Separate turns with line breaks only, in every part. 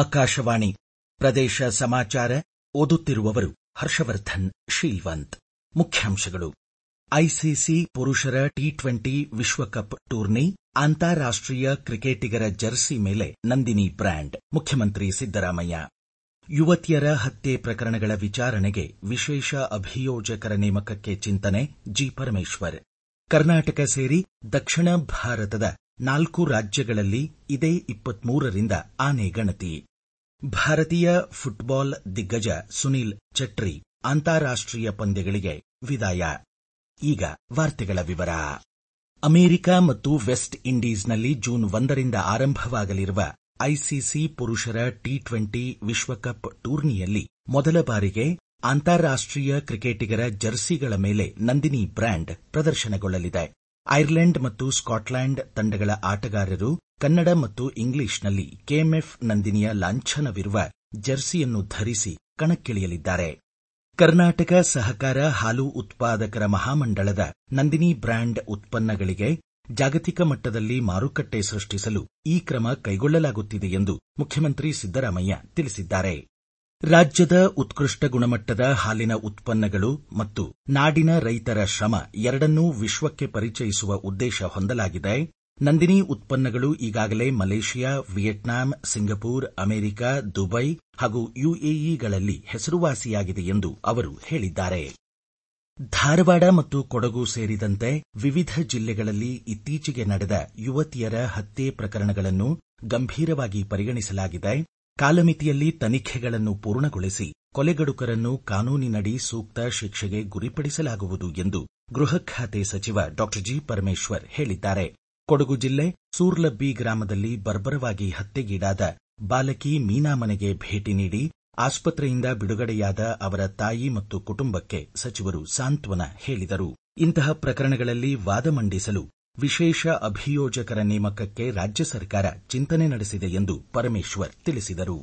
ಆಕಾಶವಾಣಿ ಪ್ರದೇಶ ಸಮಾಚಾರ ಓದುತ್ತಿರುವವರು ಹರ್ಷವರ್ಧನ್ ಶೀಲ್ವಂತ್ ಮುಖ್ಯಾಂಶಗಳು ಐಸಿಸಿ ಪುರುಷರ ಟಿ ಟ್ವೆಂಟಿ ವಿಶ್ವಕಪ್ ಟೂರ್ನಿ ಅಂತಾರಾಷ್ಟೀಯ ಕ್ರಿಕೆಟಿಗರ ಜರ್ಸಿ ಮೇಲೆ ನಂದಿನಿ ಬ್ರ್ಯಾಂಡ್ ಮುಖ್ಯಮಂತ್ರಿ ಸಿದ್ದರಾಮಯ್ಯ ಯುವತಿಯರ ಹತ್ಯೆ ಪ್ರಕರಣಗಳ ವಿಚಾರಣೆಗೆ ವಿಶೇಷ ಅಭಿಯೋಜಕರ ನೇಮಕಕ್ಕೆ ಚಿಂತನೆ ಜಿ ಪರಮೇಶ್ವರ್ ಕರ್ನಾಟಕ ಸೇರಿ ದಕ್ಷಿಣ ಭಾರತದ ನಾಲ್ಕು ರಾಜ್ಯಗಳಲ್ಲಿ ಇದೇ ಇಪ್ಪತ್ಮೂರರಿಂದ ಆನೆ ಗಣತಿ ಭಾರತೀಯ ಫುಟ್ಬಾಲ್ ದಿಗ್ಗಜ ಸುನೀಲ್ ಚಟ್ರಿ ಅಂತಾರಾಷ್ಟೀಯ ಪಂದ್ಯಗಳಿಗೆ ವಿದಾಯ ಈಗ ವಾರ್ತೆಗಳ ವಿವರ ಅಮೆರಿಕ ಮತ್ತು ವೆಸ್ಟ್ ಇಂಡೀಸ್ನಲ್ಲಿ ಜೂನ್ ಒಂದರಿಂದ ಆರಂಭವಾಗಲಿರುವ ಐಸಿಸಿ ಪುರುಷರ ಟಿ ಟ್ವೆಂಟಿ ವಿಶ್ವಕಪ್ ಟೂರ್ನಿಯಲ್ಲಿ ಮೊದಲ ಬಾರಿಗೆ ಅಂತಾರಾಷ್ಟೀಯ ಕ್ರಿಕೆಟಿಗರ ಜರ್ಸಿಗಳ ಮೇಲೆ ನಂದಿನಿ ಬ್ರ್ಯಾಂಡ್ ಪ್ರದರ್ಶನಗೊಳ್ಳಲಿದೆ ಐರ್ಲೆಂಡ್ ಮತ್ತು ಸ್ಕಾಟ್ಲೆಂಡ್ ತಂಡಗಳ ಆಟಗಾರರು ಕನ್ನಡ ಮತ್ತು ಇಂಗ್ಲಿಷ್ನಲ್ಲಿ ಕೆಎಂಎಫ್ ನಂದಿನಿಯ ಲಾಂಛನವಿರುವ ಜರ್ಸಿಯನ್ನು ಧರಿಸಿ ಕಣಕ್ಕಿಳಿಯಲಿದ್ದಾರೆ ಕರ್ನಾಟಕ ಸಹಕಾರ ಹಾಲು ಉತ್ಪಾದಕರ ಮಹಾಮಂಡಳದ ನಂದಿನಿ ಬ್ರ್ಯಾಂಡ್ ಉತ್ಪನ್ನಗಳಿಗೆ ಜಾಗತಿಕ ಮಟ್ಟದಲ್ಲಿ ಮಾರುಕಟ್ಟೆ ಸೃಷ್ಟಿಸಲು ಈ ಕ್ರಮ ಕೈಗೊಳ್ಳಲಾಗುತ್ತಿದೆ ಎಂದು ಮುಖ್ಯಮಂತ್ರಿ ಸಿದ್ದರಾಮಯ್ಯ ತಿಳಿಸಿದ್ದಾರೆ ರಾಜ್ಯದ ಉತ್ಕೃಷ್ಟ ಗುಣಮಟ್ಟದ ಹಾಲಿನ ಉತ್ಪನ್ನಗಳು ಮತ್ತು ನಾಡಿನ ರೈತರ ಶ್ರಮ ಎರಡನ್ನೂ ವಿಶ್ವಕ್ಕೆ ಪರಿಚಯಿಸುವ ಉದ್ದೇಶ ಹೊಂದಲಾಗಿದೆ ನಂದಿನಿ ಉತ್ಪನ್ನಗಳು ಈಗಾಗಲೇ Malaysia Vietnam Singapore America Dubai ಹಾಗೂ ಯುಎಇಗಳಲ್ಲಿ ಹೆಸರುವಾಸಿಯಾಗಿದೆ ಎಂದು ಅವರು ಹೇಳಿದ್ದಾರೆ ಧಾರವಾಡ ಮತ್ತು ಕೊಡಗು ಸೇರಿದಂತೆ ವಿವಿಧ ಜಿಲ್ಲೆಗಳಲ್ಲಿ ಇತ್ತೀಚೆಗೆ ನಡೆದ ಯುವತಿಯರ ಹತ್ಯೆ ಪ್ರಕರಣಗಳನ್ನು ಗಂಭೀರವಾಗಿ ಪರಿಗಣಿಸಲಾಗಿದೆ ಕಾಲಮಿತಿಯಲ್ಲಿ ತನಿಖೆಗಳನ್ನು ಪೂರ್ಣಗೊಳಿಸಿ ಕೊಲೆಗಡುಕರನ್ನು ಕಾನೂನಿನಡಿ ಸೂಕ್ತ ಶಿಕ್ಷೆಗೆ ಗುರಿಪಡಿಸಲಾಗುವುದು ಎಂದು ಗೃಹ ಖಾತೆ ಸಚಿವ ಡಾ ಜಿ ಪರಮೇಶ್ವರ್ ಹೇಳಿದ್ದಾರೆ ಕೊಡಗು ಜಿಲ್ಲೆ ಸೂರ್ಲಬ್ಬಿ ಗ್ರಾಮದಲ್ಲಿ ಬರ್ಬರವಾಗಿ ಹತ್ಯೆಗೀಡಾದ ಬಾಲಕಿ ಮೀನಾ ಮನೆಗೆ ಭೇಟಿ ನೀಡಿ ಆಸ್ಪತ್ರೆಯಿಂದ ಬಿಡುಗಡೆಯಾದ ಅವರ ತಾಯಿ ಮತ್ತು ಕುಟುಂಬಕ್ಕೆ ಸಚಿವರು ಸಾಂತ್ವನ ಹೇಳಿದರು ಇಂತಹ ಪ್ರಕರಣಗಳಲ್ಲಿ ವಾದ ಮಂಡಿಸಲು ವಿಶೇಷ ಅಭಿಯೋಜಕರ ನೇಮಕಕ್ಕೆ ರಾಜ್ಯ ಸರ್ಕಾರ ಚಿಂತನೆ ನಡೆಸಿದೆ ಎಂದು ಪರಮೇಶ್ವರ್ ತಿಳಿಸಿದರು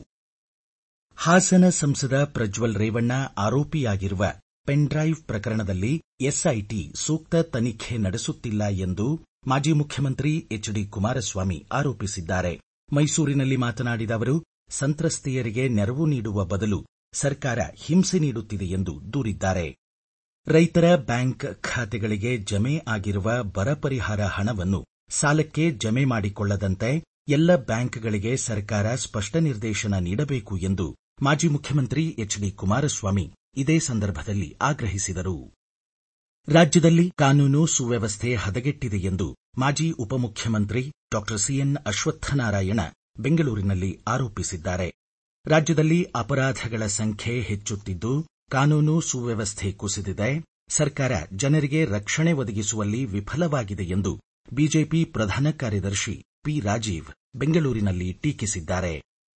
ಹಾಸನ ಸಂಸದ ಪ್ರಜ್ವಲ್ ರೇವಣ್ಣ ಆರೋಪಿಯಾಗಿರುವ ಪೆನ್ಡ್ರೈವ್ ಪ್ರಕರಣದಲ್ಲಿ ಎಸ್ಐಟಿ ಸೂಕ್ತ ತನಿಖೆ ನಡೆಸುತ್ತಿಲ್ಲ ಎಂದು ಮಾಜಿ ಮುಖ್ಯಮಂತ್ರಿ ಎಚ್ ಡಿ ಕುಮಾರಸ್ವಾಮಿ ಆರೋಪಿಸಿದ್ದಾರೆ ಮೈಸೂರಿನಲ್ಲಿ ಮಾತನಾಡಿದ ಅವರು ಸಂತ್ರಸ್ತೆಯರಿಗೆ ನೆರವು ನೀಡುವ ಬದಲು ಸರ್ಕಾರ ಹಿಂಸೆ ನೀಡುತ್ತಿದೆ ಎಂದು ದೂರಿದ್ದಾರೆ ರೈತರ ಬ್ಯಾಂಕ್ ಖಾತೆಗಳಿಗೆ ಜಮೆ ಆಗಿರುವ ಬರ ಪರಿಹಾರ ಹಣವನ್ನು ಸಾಲಕ್ಕೆ ಜಮೆ ಮಾಡಿಕೊಳ್ಳದಂತೆ ಎಲ್ಲ ಬ್ಯಾಂಕ್ಗಳಿಗೆ ಸರ್ಕಾರ ಸ್ಪಷ್ಟ ನಿರ್ದೇಶನ ನೀಡಬೇಕು ಎಂದು ಮಾಜಿ ಮುಖ್ಯಮಂತ್ರಿ ಎಚ್ ಡಿ ಕುಮಾರಸ್ವಾಮಿ ಇದೇ ಸಂದರ್ಭದಲ್ಲಿ ಆಗ್ರಹಿಸಿದರು ರಾಜ್ಯದಲ್ಲಿ ಕಾನೂನು ಸುವ್ಯವಸ್ಥೆ ಹದಗೆಟ್ಟಿದೆ ಎಂದು ಮಾಜಿ ಉಪಮುಖ್ಯಮಂತ್ರಿ ಡಾ ಸಿಎನ್ ಅಶ್ವತ್ಥನಾರಾಯಣ ಬೆಂಗಳೂರಿನಲ್ಲಿ ಆರೋಪಿಸಿದ್ದಾರೆ ರಾಜ್ಯದಲ್ಲಿ ಅಪರಾಧಗಳ ಸಂಖ್ಯೆ ಹೆಚ್ಚುತ್ತಿದ್ದು ಕಾನೂನು ಸುವ್ಯವಸ್ಥೆ ಕುಸಿದಿದೆ ಸರ್ಕಾರ ಜನರಿಗೆ ರಕ್ಷಣೆ ಒದಗಿಸುವಲ್ಲಿ ವಿಫಲವಾಗಿದೆ ಎಂದು ಬಿಜೆಪಿ ಪ್ರಧಾನ ಕಾರ್ಯದರ್ಶಿ ಪಿ ರಾಜೀವ್ ಬೆಂಗಳೂರಿನಲ್ಲಿ ಟೀಕಿಸಿದ್ದಾರೆ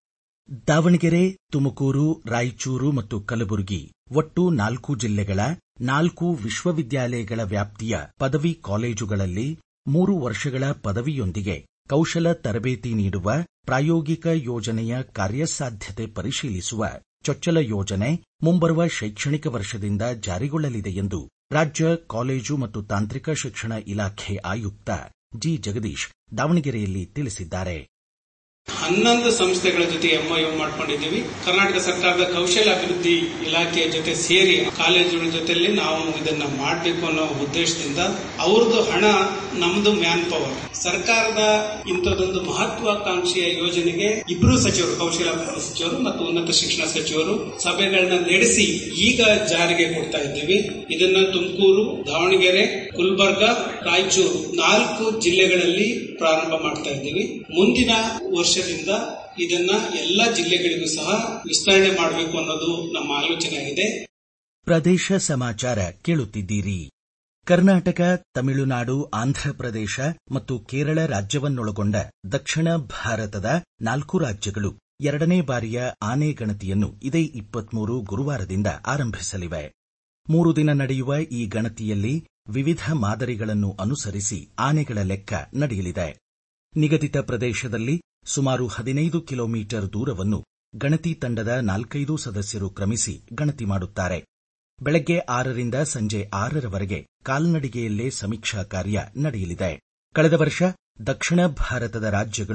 ದಾವಣಗೆರೆ ತುಮಕೂರು ರಾಯಚೂರು ಮತ್ತು ಕಲಬುರಗಿ ಒಟ್ಟು ನಾಲ್ಕು ಜಿಲ್ಲೆಗಳ ನಾಲ್ಕು ವಿಶ್ವವಿದ್ಯಾಲಯಗಳ ವ್ಯಾಪ್ತಿಯ ಪದವಿ ಕಾಲೇಜುಗಳಲ್ಲಿ ಮೂರು ವರ್ಷಗಳ ಪದವಿಯೊಂದಿಗೆ ಕೌಶಲ ತರಬೇತಿ ನೀಡುವ ಪ್ರಾಯೋಗಿಕ ಯೋಜನೆಯ ಕಾರ್ಯಸಾಧ್ಯತೆ ಪರಿಶೀಲಿಸುವ ಚೊಚ್ಚಲ ಯೋಜನೆ ಮುಂಬರುವ ಶೈಕ್ಷಣಿಕ ವರ್ಷದಿಂದ ಜಾರಿಗೊಳ್ಳಲಿದೆ ಎಂದು ರಾಜ್ಯ ಕಾಲೇಜು ಮತ್ತು ತಾಂತ್ರಿಕ ಶಿಕ್ಷಣ ಇಲಾಖೆ ಆಯುಕ್ತ ಜಿ ಜಗದೀಶ್ ದಾವಣಗೆರೆಯಲ್ಲಿ ತಿಳಿಸಿದ್ದಾರೆ
ಹನ್ನೊಂದು ಸಂಸ್ಥೆಗಳ ಜೊತೆ ಎಂಒಯು ಮಾಡ್ಕೊಂಡಿದ್ದೀವಿ ಕರ್ನಾಟಕ ಸರ್ಕಾರದ ಕೌಶಲ್ಯ ಅಭಿವೃದ್ಧಿ ಇಲಾಖೆಯ ಜೊತೆ ಸೇರಿ ಕಾಲೇಜುಗಳ ಜೊತೆಯಲ್ಲಿ ನಾವು ಇದನ್ನ ಮಾಡಬೇಕು ಅನ್ನೋ ಉದ್ದೇಶದಿಂದ ಅವ್ರದ್ದು ಹಣ ನಮ್ದು ಮ್ಯಾನ್ ಪವರ್ ಸರ್ಕಾರದ ಇಂಥದೊಂದು ಮಹತ್ವಾಕಾಂಕ್ಷೆಯ ಯೋಜನೆಗೆ ಇಬ್ಬರು ಸಚಿವರು ಕೌಶಲ್ಯ ಅಭಿವೃದ್ಧಿ ಸಚಿವರು ಮತ್ತು ಉನ್ನತ ಶಿಕ್ಷಣ ಸಚಿವರು ಸಭೆಗಳನ್ನ ನಡೆಸಿ ಈಗ ಜಾರಿಗೆ ಕೊಡ್ತಾ ಇದ್ದೀವಿ ಇದನ್ನ ತುಮಕೂರು ದಾವಣಗೆರೆ ಗುಲ್ಬರ್ಗ ರಾಯಚೂರು ನಾಲ್ಕು ಜಿಲ್ಲೆಗಳಲ್ಲಿ ಪ್ರಾರಂಭ ಮಾಡ್ತಾ ಇದ್ದೀವಿ ಮುಂದಿನ ವರ್ಷದಿಂದ ಇದನ್ನ ಎಲ್ಲ ಜಿಲ್ಲೆಗಳಿಗೂ ಸಹ ವಿಸ್ತರಣೆ ಮಾಡಬೇಕು ಅನ್ನೋದು ನಮ್ಮ ಆಲೋಚನೆ ಆಗಿದೆ
ಪ್ರದೇಶ ಸಮಾಚಾರ ಕೇಳುತ್ತಿದ್ದೀರಿ ಕರ್ನಾಟಕ ತಮಿಳುನಾಡು ಆಂಧ್ರಪ್ರದೇಶ ಮತ್ತು ಕೇರಳ ರಾಜ್ಯವನ್ನೊಳಗೊಂಡ ದಕ್ಷಿಣ ಭಾರತದ ನಾಲ್ಕು ರಾಜ್ಯಗಳು ಎರಡನೇ ಬಾರಿಯ ಆನೆ ಗಣತಿಯನ್ನು ಇದೇ ಇಪ್ಪತ್ಮೂರು ಗುರುವಾರದಿಂದ ಆರಂಭಿಸಲಿವೆ ಮೂರು ದಿನ ನಡೆಯುವ ಈ ಗಣತಿಯಲ್ಲಿ ವಿವಿಧ ಮಾದರಿಗಳನ್ನು ಅನುಸರಿಸಿ ಆನೆಗಳ ಲೆಕ್ಕ ನಡೆಯಲಿದೆ ನಿಗದಿತ ಪ್ರದೇಶದಲ್ಲಿ ಸುಮಾರು ಹದಿನೈದು ಕಿಲೋಮೀಟರ್ ದೂರವನ್ನು ಗಣತಿ ತಂಡದ ನಾಲ್ಕೈದು ಸದಸ್ಯರು ಕ್ರಮಿಸಿ ಗಣತಿ ಮಾಡುತ್ತಾರೆ ಬೆಳಗ್ಗೆ ಆರರಿಂದ ಸಂಜೆ ಆರರವರೆಗೆ ಕಾಲ್ನಡಿಗೆಯಲ್ಲೇ ಸಮೀಕ್ಷಾ ಕಾರ್ಯ ನಡೆಯಲಿದೆ ಕಳೆದ ವರ್ಷ ದಕ್ಷಿಣ ಭಾರತದ ರಾಜ್ಯಗಳು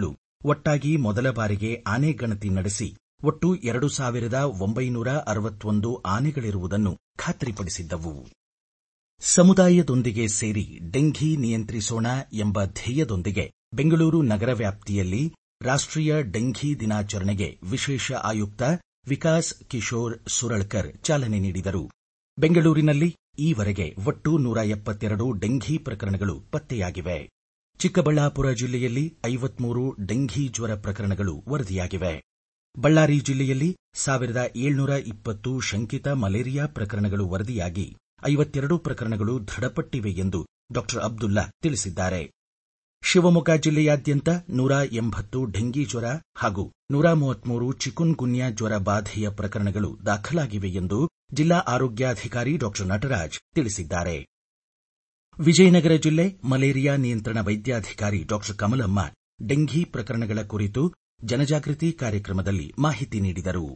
ಒಟ್ಟಾಗಿ ಮೊದಲ ಬಾರಿಗೆ ಆನೆ ಗಣತಿ ನಡೆಸಿ ಒಟ್ಟು ಎರಡು ಸಾವಿರದ ಒಂಬೈನೂರ ಅರವತ್ತೊಂದು ಆನೆಗಳಿರುವುದನ್ನು ಖಾತ್ರಿಪಡಿಸಿದ್ದವು ಸಮುದಾಯದೊಂದಿಗೆ ಸೇರಿ ಡೆಂಘಿ ನಿಯಂತ್ರಿಸೋಣ ಎಂಬ ಧ್ಯೇಯದೊಂದಿಗೆ ಬೆಂಗಳೂರು ನಗರ ವ್ಯಾಪ್ತಿಯಲ್ಲಿ ರಾಷ್ಟೀಯ ಡೆಂಘಿ ದಿನಾಚರಣೆಗೆ ವಿಶೇಷ ಆಯುಕ್ತ ವಿಕಾಸ್ ಕಿಶೋರ್ ಸುರಳ್ಕರ್ ಚಾಲನೆ ನೀಡಿದರು ಬೆಂಗಳೂರಿನಲ್ಲಿ ಈವರೆಗೆ ಒಟ್ಟು ನೂರ ಎಪ್ಪತ್ತೆರಡು ಡೆಂಘಿ ಪ್ರಕರಣಗಳು ಪತ್ತೆಯಾಗಿವೆ ಚಿಕ್ಕಬಳ್ಳಾಪುರ ಜಿಲ್ಲೆಯಲ್ಲಿ ಐವತ್ಮೂರು ಡೆಂಘಿ ಜ್ವರ ಪ್ರಕರಣಗಳು ವರದಿಯಾಗಿವೆ ಬಳ್ಳಾರಿ ಜಿಲ್ಲೆಯಲ್ಲಿ ಸಾವಿರದ ಏಳ್ನೂರ ಇಪ್ಪತ್ತು ಶಂಕಿತ ಮಲೇರಿಯಾ ಪ್ರಕರಣಗಳು ವರದಿಯಾಗಿ ಐವತ್ತೆರಡು ಪ್ರಕರಣಗಳು ದೃಢಪಟ್ಟಿವೆ ಎಂದು ಡಾ ಅಬ್ದುಲ್ಲಾ ತಿಳಿಸಿದ್ದಾರೆ ಶಿವಮೊಗ್ಗ ಜಿಲ್ಲೆಯಾದ್ಯಂತ ನೂರ ಎಂಬತ್ತು ಡೆಂಗಿ ಜ್ವರ ಹಾಗೂ ನೂರ ಮೂವತ್ಮೂರು ಚಿಕುನ್ ಗುನ್ಯಾ ಜ್ವರ ಬಾಧೆಯ ಪ್ರಕರಣಗಳು ದಾಖಲಾಗಿವೆ ಎಂದು ಜಿಲ್ಲಾ ಆರೋಗ್ಯಾಧಿಕಾರಿ ಡಾ ನಟರಾಜ್ ತಿಳಿಸಿದ್ದಾರೆ ವಿಜಯನಗರ ಜಿಲ್ಲೆ ಮಲೇರಿಯಾ ನಿಯಂತ್ರಣ ವೈದ್ಯಾಧಿಕಾರಿ ಡಾ ಕಮಲಮ್ಮ ಡೆಂಘಿ ಪ್ರಕರಣಗಳ ಕುರಿತು ಜನಜಾಗೃತಿ ಕಾರ್ಯಕ್ರಮದಲ್ಲಿ ಮಾಹಿತಿ ನೀಡಿದರು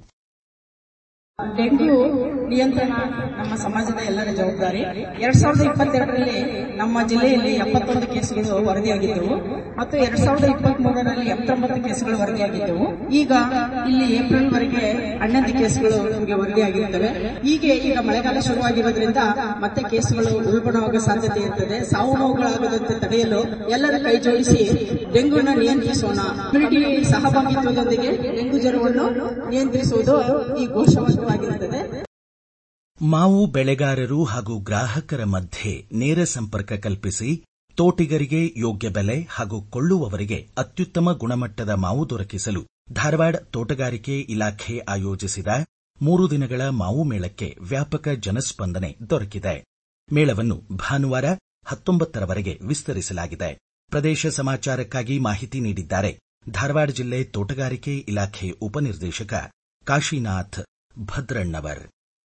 ಡೆಂಗ್ಯೂ ನಿಯಂತ್ರಣ ನಮ್ಮ ಸಮಾಜದ ಎಲ್ಲರ ಜವಾಬ್ದಾರಿ ಎರಡ್ ಸಾವಿರದ ಇಪ್ಪತ್ತೆರಡರಲ್ಲಿ ನಮ್ಮ ಜಿಲ್ಲೆಯಲ್ಲಿ ಎಪ್ಪತ್ತೊಂದು ಕೇಸುಗಳು ವರದಿಯಾಗಿದ್ದವು ಮತ್ತು ಎರಡ್ ಸಾವಿರದ ಇಪ್ಪತ್ತ್ ಮೂರರಲ್ಲಿ ಎಂಬತ್ತೊಂಬತ್ತು ಕೇಸುಗಳು ವರದಿಯಾಗಿದ್ದವು ಈಗ ಇಲ್ಲಿ ಏಪ್ರಿಲ್ ವರೆಗೆ ಹನ್ನೊಂದು ಕೇಸುಗಳು ನಮಗೆ ವರದಿಯಾಗಿರುತ್ತವೆ ಹೀಗೆ ಈಗ ಮಳೆಗಾಲ ಶುರುವಾಗಿರೋದ್ರಿಂದ ಮತ್ತೆ ಕೇಸುಗಳು ಉಲ್ಬಣವಾಗುವ ಸಾಧ್ಯತೆ ಇರುತ್ತದೆ ಸಾವು ನೋವುಗಳಾಗದಂತೆ ತಡೆಯಲು ಎಲ್ಲರೂ ಕೈ ಜೋಡಿಸಿ ಡೆಂಗ್ಯೂನ ನಿಯಂತ್ರಿಸೋಣ ಕಮ್ಯುನಿಟಿ ಸಹಭಾಗಿತ್ವದೊಂದಿಗೆ ಡೆಂಗು ಜ್ವರವನ್ನು ನಿಯಂತ್ರಿಸುವುದು ಈ ಘೋಷವಾಕ್ಯವಾಗಿರುತ್ತದೆ
ಮಾವು ಬೆಳೆಗಾರರು ಹಾಗೂ ಗ್ರಾಹಕರ ಮಧ್ಯೆ ನೇರ ಸಂಪರ್ಕ ಕಲ್ಪಿಸಿ ತೋಟಿಗರಿಗೆ ಯೋಗ್ಯ ಬೆಲೆ ಹಾಗೂ ಕೊಳ್ಳುವವರಿಗೆ ಅತ್ಯುತ್ತಮ ಗುಣಮಟ್ಟದ ಮಾವು ದೊರಕಿಸಲು ಧಾರವಾಡ ತೋಟಗಾರಿಕೆ ಇಲಾಖೆ ಆಯೋಜಿಸಿದ ಮೂರು ದಿನಗಳ ಮಾವು ಮೇಳಕ್ಕೆ ವ್ಯಾಪಕ ಜನಸ್ಪಂದನೆ ದೊರಕಿದೆ ಮೇಳವನ್ನು ಭಾನುವಾರ ಹತ್ತೊಂಬತ್ತರವರೆಗೆ ವಿಸ್ತರಿಸಲಾಗಿದೆ ಪ್ರದೇಶ ಸಮಾಚಾರಕ್ಕಾಗಿ ಮಾಹಿತಿ ನೀಡಿದ್ದಾರೆ ಧಾರವಾಡ ಜಿಲ್ಲೆ ತೋಟಗಾರಿಕೆ ಇಲಾಖೆ ಉಪನಿರ್ದೇಶಕ ಕಾಶಿನಾಥ್ ಭದ್ರಣ್ಣವರ್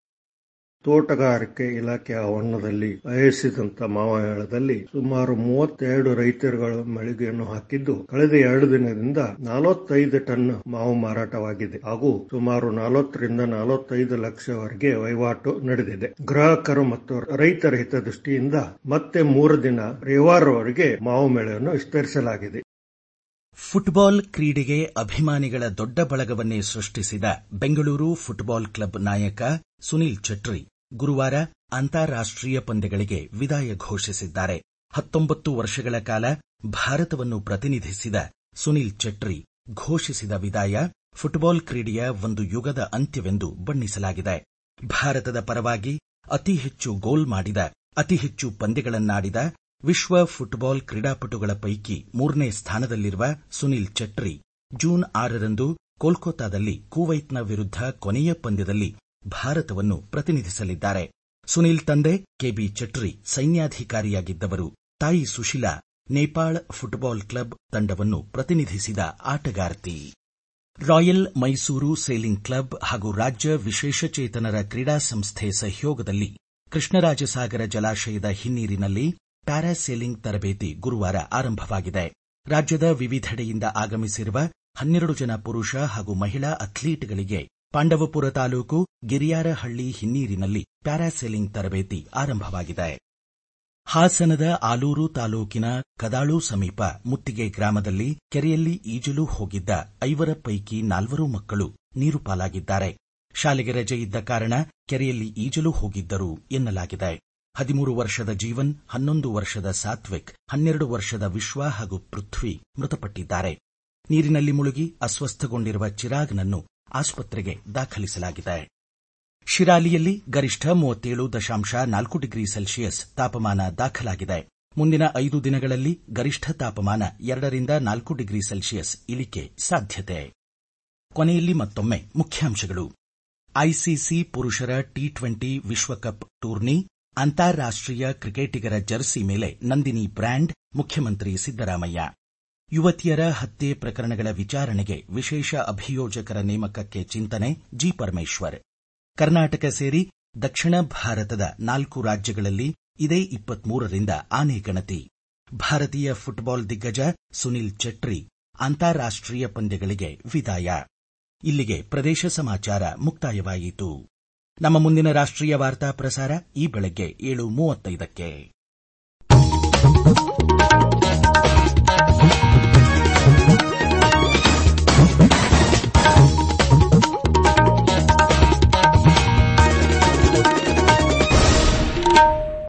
ತೋಟಗಾರಿಕೆ ಇಲಾಖೆ ಆವರಣದಲ್ಲಿ ಆಯೋಜಿಸಿದಂತ ಮಾವಮೇಳದಲ್ಲಿ ಸುಮಾರು ಮೂವತ್ತೆರಡು ರೈತರುಗಳು ಮಳಿಗೆಯನ್ನು ಹಾಕಿದ್ದು ಕಳೆದ ಎರಡು ದಿನದಿಂದ ನಲವತ್ತೈದು ಟನ್ ಮಾವು ಮಾರಾಟವಾಗಿದೆ ಹಾಗೂ ಸುಮಾರು ನಲವತ್ತರಿಂದ ನಲವತ್ತೈದು ಲಕ್ಷವರೆಗೆ ವಹಿವಾಟು ನಡೆದಿದೆ ಗ್ರಾಹಕರು ಮತ್ತು ರೈತರ ಹಿತದೃಷ್ಟಿಯಿಂದ ಮತ್ತೆ ಮೂರು ದಿನ ರವಿವಾರವರೆಗೆ ಮಾವು ಮೇಳವನ್ನು ವಿಸ್ತರಿಸಲಾಗಿದೆ
ಫುಟ್ಬಾಲ್ ಕ್ರೀಡೆಗೆ ಅಭಿಮಾನಿಗಳ ದೊಡ್ಡ ಬಳಗವನ್ನೇ ಸೃಷ್ಟಿಸಿದ ಬೆಂಗಳೂರು ಫುಟ್ಬಾಲ್ ಕ್ಲಬ್ ನಾಯಕ ಸುನೀಲ್ ಚಟ್ರಿ ಗುರುವಾರ ಅಂತಾರಾಷ್ಟೀಯ ಪಂದ್ಯಗಳಿಗೆ ವಿದಾಯ ಘೋಷಿಸಿದ್ದಾರೆ ಹತ್ತೊಂಬತ್ತು ವರ್ಷಗಳ ಕಾಲ ಭಾರತವನ್ನು ಪ್ರತಿನಿಧಿಸಿದ ಸುನೀಲ್ ಚಟ್ರಿ ಘೋಷಿಸಿದ ವಿದಾಯ ಫುಟ್ಬಾಲ್ ಕ್ರೀಡೆಯ ಒಂದು ಯುಗದ ಅಂತ್ಯವೆಂದು ಬಣ್ಣಿಸಲಾಗಿದೆ ಭಾರತದ ಪರವಾಗಿ ಅತಿ ಹೆಚ್ಚು ಗೋಲ್ ಮಾಡಿದ ಅತಿ ಹೆಚ್ಚು ಪಂದ್ಯಗಳನ್ನಾಡಿದ ವಿಶ್ವ ಫುಟ್ಬಾಲ್ ಕ್ರೀಡಾಪಟುಗಳ ಪೈಕಿ ಮೂರನೇ ಸ್ಥಾನದಲ್ಲಿರುವ ಸುನೀಲ್ ಚಟ್ರಿ ಜೂನ್ ಆರರಂದು ಕೋಲ್ಕತ್ತಾದಲ್ಲಿ ಕುವೈತ್ನ ವಿರುದ್ಧ ಕೊನೆಯ ಪಂದ್ಯದಲ್ಲಿ ಭಾರತವನ್ನು ಪ್ರತಿನಿಧಿಸಲಿದ್ದಾರೆ ಸುನೀಲ್ ತಂದೆ ಕೆಬಿ ಚಟ್ರಿ ಸೈನ್ಯಾಧಿಕಾರಿಯಾಗಿದ್ದವರು ತಾಯಿ ಸುಶೀಲಾ ನೇಪಾಳ ಫುಟ್ಬಾಲ್ ಕ್ಲಬ್ ತಂಡವನ್ನು ಪ್ರತಿನಿಧಿಸಿದ ಆಟಗಾರ್ತಿ ರಾಯಲ್ ಮೈಸೂರು ಸೇಲಿಂಗ್ ಕ್ಲಬ್ ಹಾಗೂ ರಾಜ್ಯ ವಿಶೇಷಚೇತನರ ಕ್ರೀಡಾ ಸಂಸ್ಥೆ ಸಹಯೋಗದಲ್ಲಿ ಕೃಷ್ಣರಾಜಸಾಗರ ಜಲಾಶಯದ ಹಿನ್ನೀರಿನಲ್ಲಿ ಪ್ಯಾರಾಸೇಲಿಂಗ್ ತರಬೇತಿ ಗುರುವಾರ ಆರಂಭವಾಗಿದೆ ರಾಜ್ಯದ ವಿವಿಧೆಡೆಯಿಂದ ಆಗಮಿಸಿರುವ ಹನ್ನೆರಡು ಜನ ಪುರುಷ ಹಾಗೂ ಮಹಿಳಾ ಅಥ್ಲೀಟ್ಗಳಿಗೆ ಪಾಂಡವಪುರ ತಾಲೂಕು ಗಿರಿಯಾರಹಳ್ಳಿ ಹಿನ್ನೀರಿನಲ್ಲಿ ಪ್ಯಾರಾಸೇಲಿಂಗ್ ತರಬೇತಿ ಆರಂಭವಾಗಿದೆ ಹಾಸನದ ಆಲೂರು ತಾಲೂಕಿನ ಕದಾಳು ಸಮೀಪ ಮುತ್ತಿಗೆ ಗ್ರಾಮದಲ್ಲಿ ಕೆರೆಯಲ್ಲಿ ಈಜಲು ಹೋಗಿದ್ದ ಐವರ ಪೈಕಿ ನಾಲ್ವರು ಮಕ್ಕಳು ನೀರು ಪಾಲಾಗಿದ್ದಾರೆ ಶಾಲೆಗೆ ರಜೆ ಇದ್ದ ಕಾರಣ ಕೆರೆಯಲ್ಲಿ ಈಜಲು ಹೋಗಿದ್ದರು ಎನ್ನಲಾಗಿದೆ ಹದಿಮೂರು ವರ್ಷದ ಜೀವನ್ ಹನ್ನೊಂದು ವರ್ಷದ ಸಾತ್ವಿಕ್ ಹನ್ನೆರಡು ವರ್ಷದ ವಿಶ್ವ ಹಾಗೂ ಪೃಥ್ವಿ ಮೃತಪಟ್ಟಿದ್ದಾರೆ ನೀರಿನಲ್ಲಿ ಮುಳುಗಿ ಅಸ್ವಸ್ಥಗೊಂಡಿರುವ ಚಿರಾಗ್ನನ್ನು ಆಸ್ಪತ್ರೆಗೆ ದಾಖಲಿಸಲಾಗಿದೆ ಶಿರಾಲಿಯಲ್ಲಿ ಗರಿಷ್ಠ ಮೂವತ್ತೇಳು ದಶಾಂಶ ನಾಲ್ಕು ಡಿಗ್ರಿ ಸೆಲ್ಸಿಯಸ್ ತಾಪಮಾನ ದಾಖಲಾಗಿದೆ ಮುಂದಿನ ಐದು ದಿನಗಳಲ್ಲಿ ಗರಿಷ್ಠ ತಾಪಮಾನ ಎರಡರಿಂದ ನಾಲ್ಕು ಡಿಗ್ರಿ ಸೆಲ್ಸಿಯಸ್ ಇಳಿಕೆ ಸಾಧ್ಯತೆ ಕೊನೆಯಲ್ಲಿ ಮತ್ತೊಮ್ಮೆ ಮುಖ್ಯಾಂಶಗಳು ಐಸಿಸಿ ಪುರುಷರ ಟಿ ಟ್ವೆಂಟಿ ವಿಶ್ವಕಪ್ ಟೂರ್ನಿ ಅಂತಾರಾಷ್ಟೀಯ ಕ್ರಿಕೆಟಿಗರ ಜರ್ಸಿ ಮೇಲೆ ನಂದಿನಿ ಬ್ರ್ಯಾಂಡ್ ಮುಖ್ಯಮಂತ್ರಿ ಸಿದ್ದರಾಮಯ್ಯ ಯುವತಿಯರ ಹತ್ಯೆ ಪ್ರಕರಣಗಳ ವಿಚಾರಣೆಗೆ ವಿಶೇಷ ಅಭಿಯೋಜಕರ ನೇಮಕಕ್ಕೆ ಚಿಂತನೆ ಜಿ ಪರಮೇಶ್ವರ್ ಕರ್ನಾಟಕ ಸೇರಿ ದಕ್ಷಿಣ ಭಾರತದ ನಾಲ್ಕು ರಾಜ್ಯಗಳಲ್ಲಿ ಇದೇ ಇಪ್ಪತ್ಮೂರರಿಂದ ಆನೆ ಗಣತಿ ಭಾರತೀಯ ಫುಟ್ಬಾಲ್ ದಿಗ್ಗಜ ಸುನಿಲ್ ಚಟ್ರಿ ಅಂತಾರಾಷ್ಟೀಯ ಪಂದ್ಯಗಳಿಗೆ ವಿದಾಯ ಇಲ್ಲಿಗೆ ಪ್ರದೇಶ ಸಮಾಚಾರ ಮುಕ್ತಾಯವಾಯಿತು ನಮ್ಮ ಮುಂದಿನ ರಾಷ್ಟ್ರೀಯ ವಾರ್ತಾ ಪ್ರಸಾರ ಈ ಬೆಳಗ್ಗೆ ಏಳು ಮೂವತ್ತೈದಕ್ಕೆ